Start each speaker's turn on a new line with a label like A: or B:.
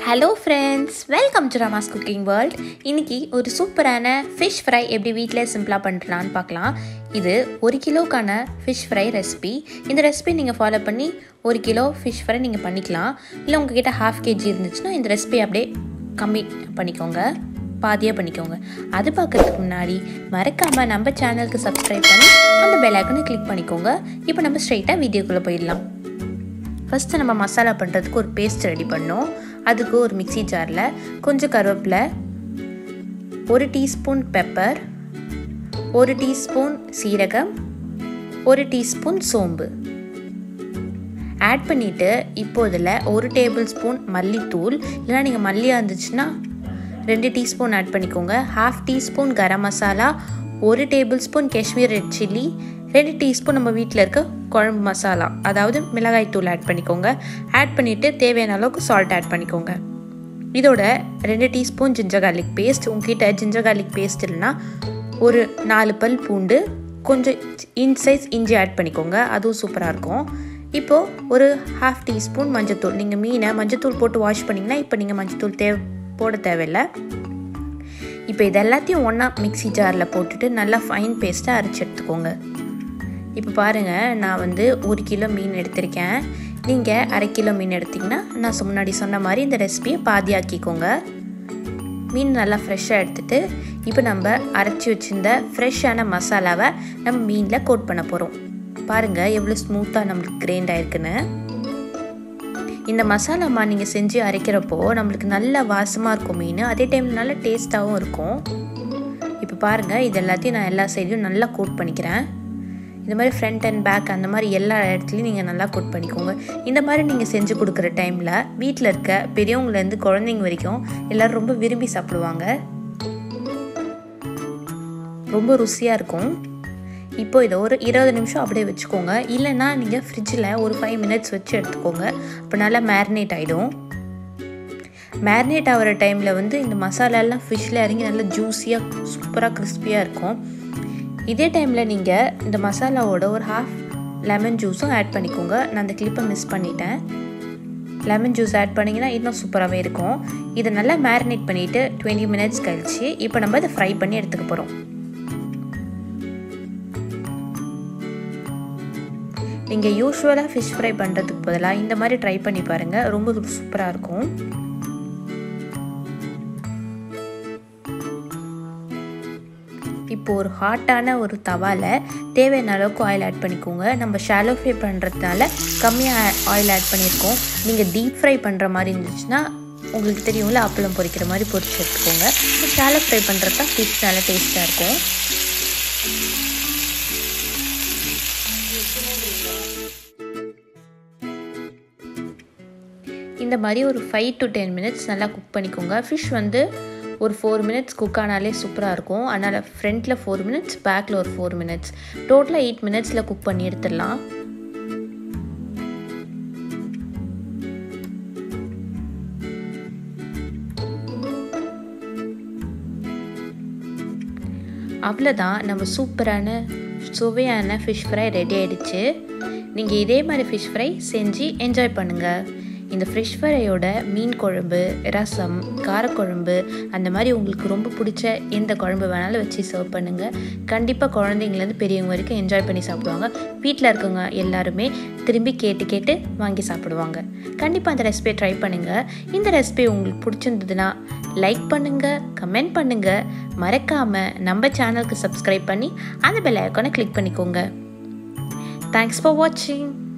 A: hello friends welcome to Rama's cooking world இன்னைக்கு ஒரு சூப்பரான ஃபிஷ் ஃப்ரை எப்படி வீட்டில் சிம்பிளாக பண்ணுறான்னு பார்க்கலாம் இது ஒரு கிலோக்கான ஃபிஷ் ஃப்ரை ரெசிபி இந்த ரெசிபி நீங்கள் ஃபாலோ பண்ணி ஒரு கிலோ ஃபிஷ் ஃப்ரை நீங்கள் பண்ணிக்கலாம் இல்லை உங்ககிட்ட ஹாஃப் கேஜி இருந்துச்சுன்னா இந்த ரெசிபி அப்படியே கம்மி பண்ணிக்கோங்க பாதியாக பண்ணிக்கோங்க அது பார்க்கறதுக்கு முன்னாடி மறக்காமல் நம்ம சேனலுக்கு சப்ஸ்கிரைப் பண்ணி அந்த பெல் ஐக்கனை கிளிக் பண்ணிக்கோங்க இப்போ நம்ம ஸ்ட்ரைட்டாக வீடியோக்குள்ளே போயிடலாம் ஃபஸ்ட்டு நம்ம மசாலா பண்ணுறதுக்கு ஒரு பேஸ்ட் ரெடி பண்ணோம் அதுக்கு ஒரு மிக்சி ஜாரில் கொஞ்சம் கருவேப்பிலை ஒரு டீஸ்பூன் பெப்பர் ஒரு டீஸ்பூன் சீரகம் ஒரு டீஸ்பூன் சோம்பு ஆட் பண்ணிவிட்டு இப்போ இதில் ஒரு டேபிள் ஸ்பூன் மல்லித்தூள் இல்லைனா நீங்கள் மல்லியாக இருந்துச்சுன்னா ரெண்டு டீஸ்பூன் ஆட் பண்ணிக்கோங்க ஹாஃப் டீஸ்பூன் கரம் மசாலா ஒரு tablespoon Kashmir red chilli ரெண்டு டீஸ்பூன் நம்ம வீட்டில் இருக்க குழம்பு மசாலா அதாவது மிளகாய் தூள் ஆட் பண்ணிக்கோங்க ஆட் பண்ணிவிட்டு தேவையான அளவுக்கு சால்ட் ஆட் பண்ணிக்கோங்க இதோட ரெண்டு டீஸ்பூன் ஜிஞ்சர் கார்லிக் பேஸ்ட் உங்ககிட்ட ஜிஞ்சர் கார்லிக் பேஸ்ட் இல்லைன்னா ஒரு நாலு பல் பூண்டு கொஞ்சம் இன்ச் சைஸ் இஞ்சி ஆட் பண்ணிக்கோங்க அதுவும் சூப்பராக இருக்கும் இப்போது ஒரு ஹாஃப் டீஸ்பூன் மஞ்சத்தூள் நீங்கள் மீனை மஞ்சத்தூள் போட்டு வாஷ் பண்ணிங்கன்னா இப்போ நீங்கள் மஞ்சத்தூள் தேவை போட தேவையில்லை இப்போ இது எல்லாத்தையும் ஒன்றா மிக்சி ஜாரில் போட்டுட்டு நல்லா ஃபைன் பேஸ்ட்டாக அரைச்சி எடுத்துக்கோங்க இப்போ பாருங்கள் நான் வந்து ஒரு கிலோ மீன் எடுத்திருக்கேன் நீங்கள் அரை கிலோ மீன் எடுத்திங்கன்னா நான் முன்னாடி சொன்ன மாதிரி இந்த ரெசிபியை பாதியாக்கிக்கோங்க மீன் நல்லா ஃப்ரெஷ்ஷாக எடுத்துகிட்டு இப்போ நம்ம அரைச்சி வச்சுருந்த ஃப்ரெஷ்ஷான மசாலாவை நம்ம மீனில் கோட் பண்ண போகிறோம் பாருங்கள் எவ்வளோ ஸ்மூத்தாக நம்மளுக்கு கிரைண்ட் ஆயிருக்குன்னு இந்த மசாலாமா நீங்கள் செஞ்சு அரைக்கிறப்போ நம்மளுக்கு நல்ல வாசமாக இருக்கும் மீன் அதே டைமில் நல்ல டேஸ்ட்டாகவும் இருக்கும் இப்போ பாருங்கள் இது எல்லாத்தையும் நான் எல்லா சைட்லையும் நல்லா கோட் பண்ணிக்கிறேன் இந்த மாதிரி ஃப்ரண்ட் அண்ட் பேக் அந்த மாதிரி எல்லா இடத்துலையும் நீங்கள் நல்லா கோட் பண்ணிக்கோங்க இந்த மாதிரி நீங்கள் செஞ்சு கொடுக்குற டைமில் வீட்டில் இருக்க பெரியவங்கலேருந்து குழந்தைங்க வரைக்கும் எல்லோரும் ரொம்ப விரும்பி சாப்பிடுவாங்க ரொம்ப ருசியாக இருக்கும் இப்போ இதை ஒரு இருபது நிமிஷம் அப்படியே வச்சுக்கோங்க இல்லைன்னா நீங்கள் ஃப்ரிட்ஜில் ஒரு ஃபைவ் மினிட்ஸ் வச்சு எடுத்துக்கோங்க அப்போ நல்லா மேரினேட் ஆகிடும் மேரினேட் ஆகிற டைமில் வந்து இந்த மசாலாலாம் ஃபிஷ்ஷில் இறங்கி நல்லா ஜூஸியாக சூப்பராக கிறிஸ்பியாக இருக்கும் இதே டைமில் நீங்கள் இந்த மசாலாவோட ஒரு ஹாஃப் லெமன் ஜூஸும் ஆட் பண்ணிக்கோங்க நான் அந்த கிளிப்பை மிஸ் பண்ணிட்டேன் லெமன் ஜூஸ் ஆட் பண்ணிங்கன்னா இன்னும் சூப்பராகவே இருக்கும் இதை நல்லா மேரினேட் பண்ணிவிட்டு டுவெண்ட்டி மினிட்ஸ் கழிச்சு இப்போ நம்ம இதை ஃப்ரை பண்ணி எடுத்துக்க போகிறோம் நீங்கள் யூஸ்வலாக ஃபிஷ் ஃப்ரை பண்ணுறதுக்கு பதிலாக இந்த மாதிரி ட்ரை பண்ணி பாருங்கள் ரொம்ப சூப்பராக இருக்கும் இப்போ ஒரு ஹாட்டான ஒரு தவாவில் தேவையான அளவுக்கு ஆயில் ஆட் பண்ணிக்கோங்க நம்ம ஷாலோ ஃப்ரை பண்ணுறதுனால கம்மியாக ஆயில் ஆட் பண்ணியிருக்கோம் நீங்கள் டீப் ஃப்ரை பண்ணுற மாதிரி இருந்துச்சுன்னா உங்களுக்கு தெரியும்ல அப்பளம் பொரிக்கிற மாதிரி பொரிச்சு எடுத்துக்கோங்க ஷாலோ ஃப்ரை பண்ணுறது தான் ஃபிஷ் நல்லா டேஸ்ட்டாக இருக்கும் இந்த மாதிரி ஒரு ஃபைவ் டு டென் மினிட்ஸ் நல்லா குக் பண்ணிக்கோங்க ஃபிஷ் வந்து ஒரு ஃபோர் மினிட்ஸ் குக் ஆனாலே சூப்பராக இருக்கும் அதனால் ஃப்ரண்ட்டில் ஃபோர் மினிட்ஸ் பேக்கில் ஒரு ஃபோர் மினிட்ஸ் டோட்டலாக எயிட் மினிட்ஸில் குக் பண்ணி எடுத்துடலாம் அவ்வளோதான் நம்ம சூப்பரான சுவையான ஃபிஷ் ஃப்ரை ரெடி ஆகிடுச்சு நீங்கள் இதே மாதிரி ஃபிஷ் ஃப்ரை செஞ்சு என்ஜாய் பண்ணுங்கள் இந்த ஃப்ரெஷ் ஃப்ரையோட மீன் குழம்பு ரசம் காரக்குழம்பு அந்த மாதிரி உங்களுக்கு ரொம்ப பிடிச்ச எந்த குழம்பு வேணாலும் வச்சு சர்வ் பண்ணுங்கள் கண்டிப்பாக குழந்தைங்கலேருந்து பெரியவங்க வரைக்கும் என்ஜாய் பண்ணி சாப்பிடுவாங்க வீட்டில் இருக்கவங்க எல்லாருமே திரும்பி கேட்டு கேட்டு வாங்கி சாப்பிடுவாங்க கண்டிப்பாக அந்த ரெசிபியை ட்ரை பண்ணுங்கள் இந்த ரெசிபி உங்களுக்கு பிடிச்சிருந்ததுன்னா லைக் பண்ணுங்கள் கமெண்ட் பண்ணுங்கள் மறக்காமல் நம்ம சேனலுக்கு சப்ஸ்கிரைப் பண்ணி அந்த பெல் ஐக்கானை கிளிக் பண்ணிக்கோங்க தேங்க்ஸ் ஃபார் வாட்சிங்